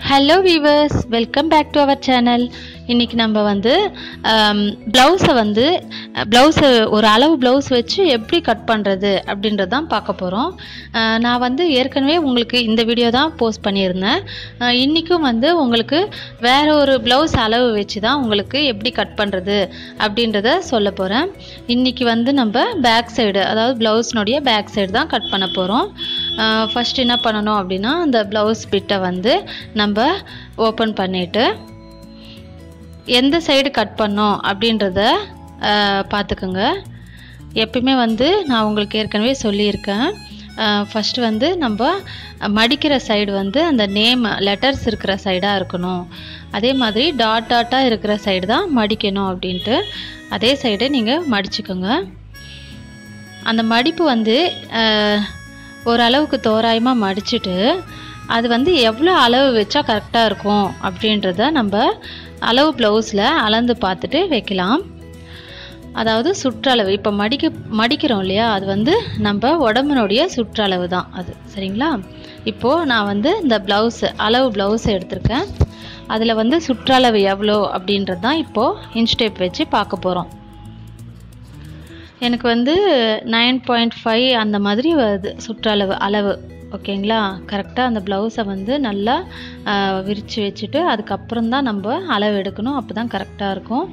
hello viewers welcome back to our channel இன்றைக்கி நம்ம வந்து ப்ளவுஸை வந்து ப்ளவுஸை ஒரு அளவு ப்ளவுஸ் வச்சு எப்படி கட் பண்ணுறது அப்படின்றது தான் பார்க்க போகிறோம் நான் வந்து ஏற்கனவே உங்களுக்கு இந்த வீடியோ தான் போஸ்ட் பண்ணியிருந்தேன் அஹ் இன்றைக்கும் வந்து உங்களுக்கு வேற ஒரு ப்ளவுஸ் அளவு வச்சு தான் உங்களுக்கு எப்படி கட் பண்ணுறது அப்படின்றத சொல்ல போகிறேன் இன்றைக்கி வந்து நம்ம பேக் சைடு அதாவது ப்ளவுஸ்னுடைய பேக் சைடு தான் கட் பண்ண போகிறோம் ஃபஸ்ட் என்ன பண்ணணும் அப்படின்னா அந்த ப்ளவுஸ் பிட்டை வந்து நம்ம ஓப்பன் பண்ணிவிட்டு எந்த சைடு கட் பண்ணோம் அப்படின்றத பார்த்துக்குங்க எப்பயுமே வந்து நான் உங்களுக்கு ஏற்கனவே சொல்லியிருக்கேன் ஃபஸ்ட்டு வந்து நம்ம மடிக்கிற சைடு வந்து அந்த நேம் லெட்டர்ஸ் இருக்கிற சைடாக இருக்கணும் அதே மாதிரி டாட் டாட்டாக இருக்கிற சைடு தான் மடிக்கணும் அப்படின்ட்டு அதே சைடை நீங்கள் மடிச்சுக்கோங்க அந்த மடிப்பு வந்து ஓரளவுக்கு தோராயமாக மடிச்சுட்டு அது வந்து எவ்வளோ அளவு வச்சா கரெக்டாக இருக்கும் அப்படின்றத நம்ம அளவு ப்ளவுஸில் அளந்து பார்த்துட்டு வைக்கலாம் அதாவது சுற்றளவு இப்போ மடிக்க மடிக்கிறோம் இல்லையா அது வந்து நம்ம உடம்புனுடைய சுற்றளவு தான் அது சரிங்களா இப்போது நான் வந்து இந்த ப்ளவுஸு அளவு ப்ளவுஸ் எடுத்திருக்கேன் அதில் வந்து சுற்றளவு எவ்வளோ அப்படின்றது தான் இப்போது இன்ஸ்டேப் வச்சு பார்க்க போகிறோம் எனக்கு வந்து நைன் பாயிண்ட் ஃபைவ் அந்த மாதிரி வருது சுற்றளவு அளவு ஓகேங்களா கரெக்டாக அந்த ப்ளவுஸை வந்து நல்லா விரித்து வச்சுட்டு அதுக்கப்புறம் தான் நம்ம அளவு எடுக்கணும் அப்போ தான் கரெக்டாக இருக்கும்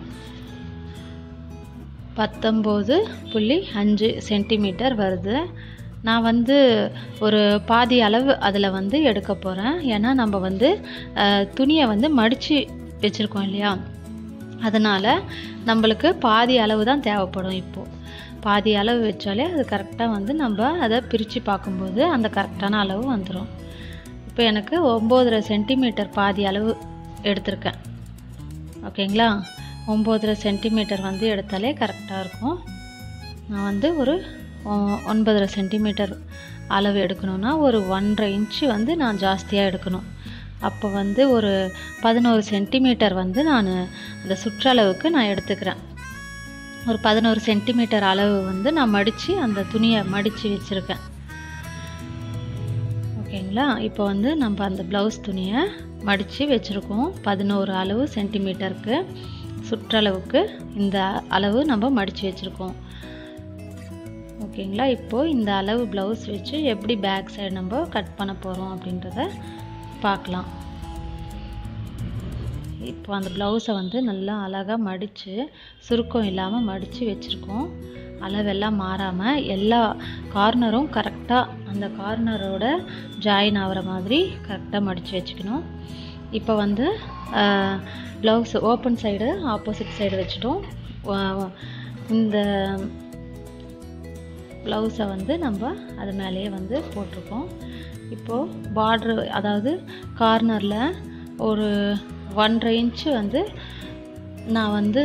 பத்தொம்போது புள்ளி அஞ்சு சென்டிமீட்டர் வருது நான் வந்து ஒரு பாதி அளவு அதில் வந்து எடுக்க போகிறேன் ஏன்னா நம்ம வந்து துணியை வந்து மடித்து வச்சுருக்கோம் இல்லையா அதனால் நம்மளுக்கு பாதி அளவு தான் தேவைப்படும் இப்போது பாதி அளவு வச்சாலே அது கரெக்டாக வந்து நம்ம அதை பிரித்து பார்க்கும்போது அந்த கரெக்டான அளவு வந்துடும் இப்போ எனக்கு ஒம்போதரை சென்டிமீட்டர் பாதி அளவு எடுத்திருக்கேன் ஓகேங்களா ஒம்போதரை சென்டிமீட்டர் வந்து எடுத்தாலே கரெக்டாக இருக்கும் நான் வந்து ஒரு ஒன்பதரை சென்டிமீட்டர் அளவு எடுக்கணும்னா ஒரு ஒன்றரை இன்ச்சு வந்து நான் ஜாஸ்தியாக எடுக்கணும் அப்போ வந்து ஒரு பதினோரு சென்டிமீட்டர் வந்து நான் அந்த சுற்றளவுக்கு நான் எடுத்துக்கிறேன் ஒரு பதினோரு சென்டிமீட்டர் அளவு வந்து நான் மடித்து அந்த துணியை மடித்து வச்சுருக்கேன் ஓகேங்களா இப்போ வந்து நம்ம அந்த ப்ளவுஸ் துணியை மடித்து வச்சுருக்கோம் பதினோரு அளவு சென்டிமீட்டருக்கு சுற்றளவுக்கு இந்த அளவு நம்ம மடித்து வச்சுருக்கோம் ஓகேங்களா இப்போது இந்த அளவு ப்ளவுஸ் வச்சு எப்படி பேக் சைடு நம்ம கட் பண்ண போகிறோம் அப்படின்றத பார்க்கலாம் இப்போ அந்த ப்ளவுஸை வந்து நல்லா அழகாக மடித்து சுருக்கம் இல்லாமல் மடித்து வச்சுருக்கோம் அளவெல்லாம் மாறாமல் எல்லா கார்னரும் கரெக்டாக அந்த கார்னரோட ஜாயின் ஆகிற மாதிரி கரெக்டாக மடித்து வச்சுக்கணும் இப்போ வந்து blouse open side opposite side வச்சுட்டோம் இந்த ப்ளவுஸை வந்து நம்ம அது மேலேயே வந்து போட்டிருக்கோம் இப்போது பார்ட்ரு அதாவது கார்னரில் ஒரு ஒன்றரை இன்ச்சு வந்து நான் வந்து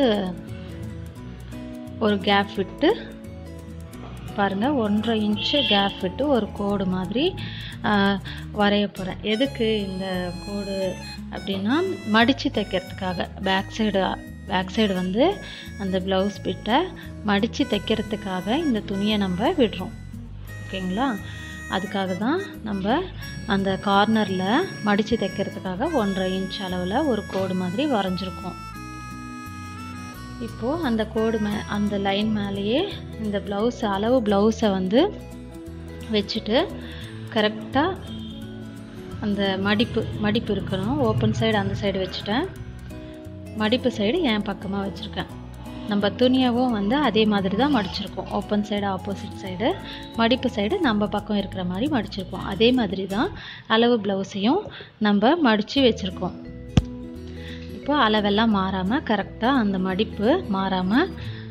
ஒரு கேப் விட்டு பாருங்கள் ஒன்றரை இன்ச்சு கேப் விட்டு ஒரு கோடு மாதிரி வரைய போகிறேன் எதுக்கு இந்த கோடு அப்படின்னா மடித்து தைக்கிறதுக்காக பேக் சைடு பேக் சைடு வந்து அந்த ப்ளவுஸ் பிட்டை மடித்து தைக்கிறதுக்காக இந்த துணியை நம்ம விடுறோம் ஓகேங்களா அதுக்காக தான் நம்ம அந்த கார்னரில் மடித்து தைக்கிறதுக்காக ஒன்றரை இன்ச் அளவில் ஒரு கோடு மாதிரி வரைஞ்சிருக்கோம் இப்போது அந்த கோடு மே அந்த லைன் மேலேயே இந்த ப்ளவுஸ் அளவு ப்ளவுஸை வந்து வச்சுட்டு கரெக்டாக அந்த மடிப்பு மடிப்பு இருக்கணும் ஓப்பன் சைடு அந்த சைடு வச்சுட்டேன் மடிப்பு சைடு என் பக்கமாக வச்சுருக்கேன் நம்ம துணியாவும் வந்து அதே மாதிரி தான் மடிச்சிருக்கோம் ஓப்பன் சைடு ஆப்போசிட் சைடு மடிப்பு சைடு நம்ம பக்கம் இருக்கிற மாதிரி மடிச்சிருக்கோம் அதே மாதிரி தான் அளவு ப்ளவுஸையும் நம்ம மடித்து வச்சுருக்கோம் இப்போ அளவெல்லாம் மாறாமல் கரெக்டாக அந்த மடிப்பு மாறாமல்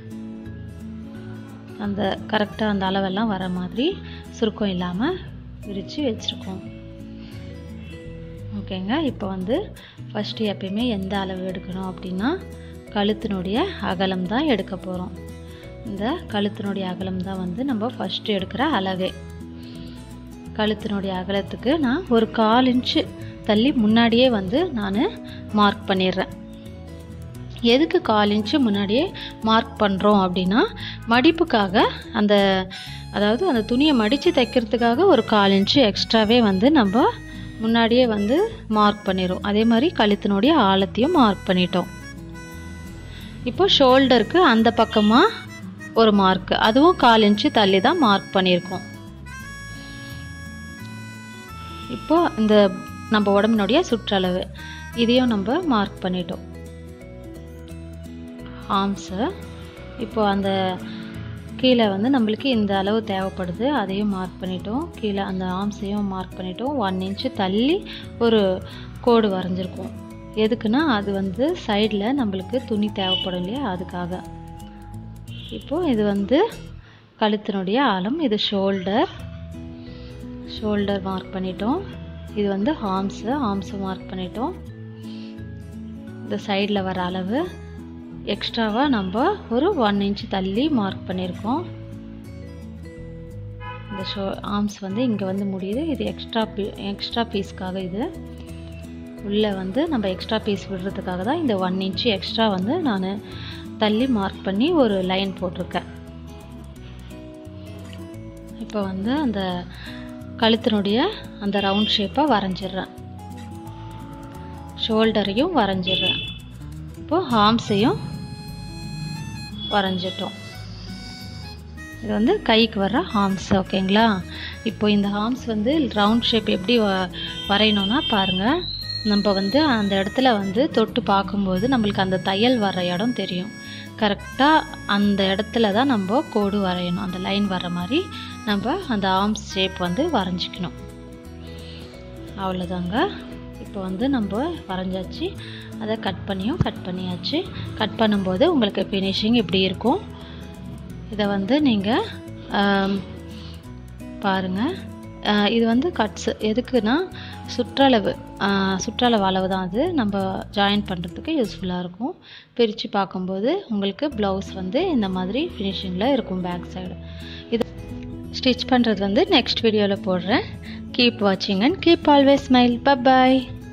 அந்த கரெக்டாக அந்த அளவெல்லாம் வர மாதிரி சுருக்கம் இல்லாமல் விரித்து வச்சுருக்கோம் ஓகேங்க இப்போ வந்து ஃபஸ்ட்டு எப்பயுமே எந்த அளவு எடுக்கணும் அப்படின்னா கழுத்தினுடைய அகலம் தான் எடுக்க போகிறோம் இந்த கழுத்தினுடைய அகலம் தான் வந்து நம்ம ஃபஸ்ட்டு எடுக்கிற அளவே கழுத்தினுடைய அகலத்துக்கு நான் ஒரு கால் இன்ச்சு தள்ளி முன்னாடியே வந்து நான் மார்க் பண்ணிடுறேன் எதுக்கு கால் இன்ச்சு முன்னாடியே மார்க் பண்ணுறோம் அப்படின்னா மடிப்புக்காக அந்த அதாவது அந்த துணியை மடித்து தைக்கிறதுக்காக ஒரு கால் இன்ச்சு எக்ஸ்ட்ராவே வந்து நம்ம முன்னாடியே வந்து மார்க் பண்ணிடும் அதே மாதிரி கழுத்தினுடைய ஆழத்தையும் மார்க் பண்ணிட்டோம் இப்போ ஷோல்டருக்கு அந்த பக்கமாக ஒரு மார்க் அதுவும் கால் இன்ச்சு தள்ளி தான் மார்க் பண்ணியிருக்கோம் இப்போ இந்த நம்ம உடம்பினுடைய சுற்றளவு இதையும் நம்ம மார்க் பண்ணிட்டோம் ஆர்ம்ஸு இப்போ அந்த கீழே வந்து நம்மளுக்கு இந்த அளவு தேவைப்படுது அதையும் மார்க் பண்ணிட்டோம் கீழே அந்த ஆர்ம்ஸையும் மார்க் பண்ணிட்டோம் ஒன் இன்ச்சு தள்ளி ஒரு கோடு வரைஞ்சிருக்கோம் எதுக்குன்னா அது வந்து சைடில் நம்மளுக்கு துணி தேவைப்படும் இல்லையா அதுக்காக இப்போது இது வந்து கழுத்தினுடைய ஆழம் இது ஷோல்டர் ஷோல்டர் மார்க் பண்ணிட்டோம் இது வந்து ஆர்ம்ஸு ஆர்ம்ஸை மார்க் பண்ணிட்டோம் இந்த சைடில் வர அளவு எக்ஸ்ட்ராவாக நம்ம ஒரு ஒன் இன்ச் தள்ளி மார்க் பண்ணியிருக்கோம் இந்த ஷோ ஆர்ம்ஸ் வந்து இங்கே வந்து முடியுது இது எக்ஸ்ட்ரா பீ எக்ஸ்ட்ரா பீஸ்க்காக இது உள்ளே வந்து நம்ம எக்ஸ்ட்ரா பீஸ் விடுறதுக்காக தான் இந்த ஒன் இன்ச்சு எக்ஸ்ட்ரா வந்து நான் தள்ளி மார்க் பண்ணி ஒரு லைன் போட்டிருக்கேன் இப்போ வந்து அந்த கழுத்தினுடைய அந்த ரவுண்ட் ஷேப்பை வரைஞ்சிடுறேன் ஷோல்டரையும் வரைஞ்சிடுறேன் இப்போது ஹார்ம்ஸையும் வரைஞ்சிட்டோம் இது வந்து கைக்கு வர்ற ஹார்ம்ஸ் ஓகேங்களா இப்போ இந்த ஹார்ம்ஸ் வந்து ரவுண்ட் ஷேப் எப்படி வ வரையணும்னா பாருங்கள் நம்ம வந்து அந்த இடத்துல வந்து தொட்டு பார்க்கும்போது நம்மளுக்கு அந்த தையல் வர்ற இடம் தெரியும் கரெக்டாக அந்த இடத்துல தான் நம்ம கோடு வரையணும் அந்த லைன் வர்ற மாதிரி நம்ம அந்த ஆர்ம்ஸ் ஷேப் வந்து வரைஞ்சிக்கணும் அவ்வளோதாங்க இப்போ வந்து நம்ம வரைஞ்சாச்சு அதை கட் பண்ணியும் கட் பண்ணியாச்சு கட் பண்ணும்போது உங்களுக்கு ஃபினிஷிங் இப்படி இருக்கும் இதை வந்து நீங்கள் பாருங்கள் இது வந்து கட்ஸு எதுக்குன்னா சுற்றளவு சுற்றளவு அளவு தான் அது நம்ம ஜாயின் பண்ணுறதுக்கு யூஸ்ஃபுல்லாக இருக்கும் பிரித்து பார்க்கும்போது உங்களுக்கு ப்ளவுஸ் வந்து இந்த மாதிரி ஃபினிஷிங்கில் இருக்கும் பேக் சைடு இது ஸ்டிச் பண்ணுறது வந்து நெக்ஸ்ட் வீடியோவில் போடுறேன் கீப் வாட்சிங் அண்ட் கீப் ஆல்வேஸ் ஸ்மைல் பப்பாய்